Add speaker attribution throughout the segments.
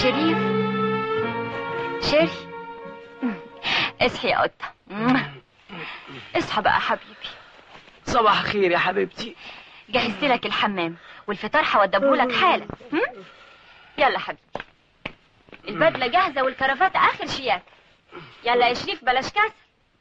Speaker 1: شريف شيري اصحي يا قطة اصحى بقى حبيبي
Speaker 2: صباح الخير يا حبيبتي
Speaker 1: جهزت لك الحمام والفطار هودبهولك حالا هم؟ يلا حبيبي البدلة جاهزة والكرافات آخر شياكة يلا يا شريف بلاش كسل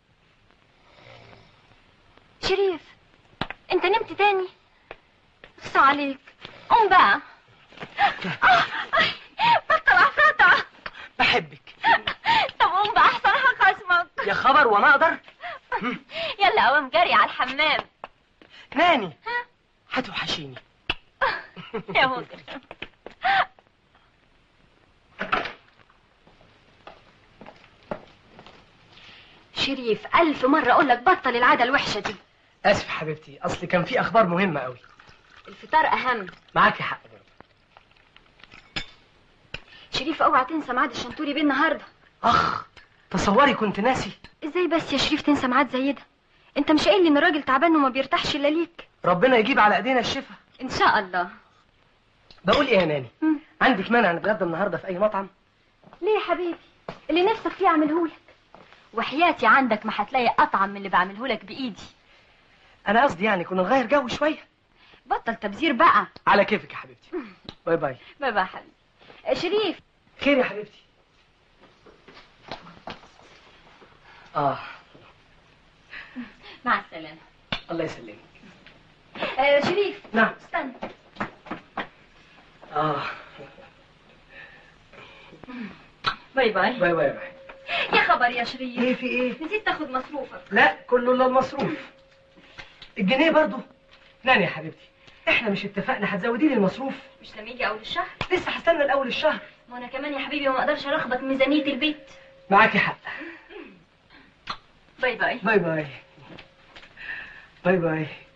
Speaker 1: شريف انت نمت تاني اخصى عليك قوم بقى آه، بطل عفرطة
Speaker 2: بحبك
Speaker 1: طب قوم بقى احسن هخصمك
Speaker 2: يا خبر وانا اقدر
Speaker 1: يلا قوم جري على الحمام
Speaker 2: ناني هتوحشيني
Speaker 1: يا مجرم شريف ألف مرة أقول لك بطل العادة الوحشة دي
Speaker 2: اسف حبيبتي اصل كان في اخبار مهمه قوي
Speaker 1: الفطار أهم
Speaker 2: معاكي حق برضه
Speaker 1: شريف اوعى تنسى ميعاد الشنطوري بيه النهارده
Speaker 2: اخ تصوري كنت ناسي
Speaker 1: ازاي بس يا شريف تنسى ميعاد زي ده انت مش قايل لي ان الراجل تعبان وما بيرتاحش الا ليك
Speaker 2: ربنا يجيب على ايدينا الشفا
Speaker 1: ان شاء الله
Speaker 2: بقول ايه يا ناني
Speaker 1: مم.
Speaker 2: عندك مانع نتغدى النهارده في اي مطعم
Speaker 1: ليه يا حبيبي اللي نفسك فيه اعملهولك وحياتي عندك ما هتلاقي اطعم من اللي بعملهولك بايدي
Speaker 2: انا قصدي يعني كنا نغير جو شويه
Speaker 1: بطل تبذير بقى
Speaker 2: على كيفك يا حبيبتي باي باي
Speaker 1: باي باي يا حبيبي آه، شريف
Speaker 2: خير يا حبيبتي اه
Speaker 1: مع السلامه
Speaker 2: الله يسلمك
Speaker 1: آه شريف
Speaker 2: نعم
Speaker 1: استنى
Speaker 2: اه
Speaker 1: باي باي
Speaker 2: باي باي باي
Speaker 1: يا خبر يا شريف
Speaker 2: ايه في ايه
Speaker 1: نسيت تاخد مصروفك
Speaker 2: لا كله الا المصروف الجنيه برضو ناني يا حبيبتي احنا مش اتفقنا هتزودي لي المصروف
Speaker 1: مش لما يجي اول الشهر
Speaker 2: لسه هستنى الاول الشهر
Speaker 1: ما انا كمان يا حبيبي ما اقدرش الخبط ميزانيه البيت
Speaker 2: معاكي حق
Speaker 1: باي باي
Speaker 2: باي باي باي باي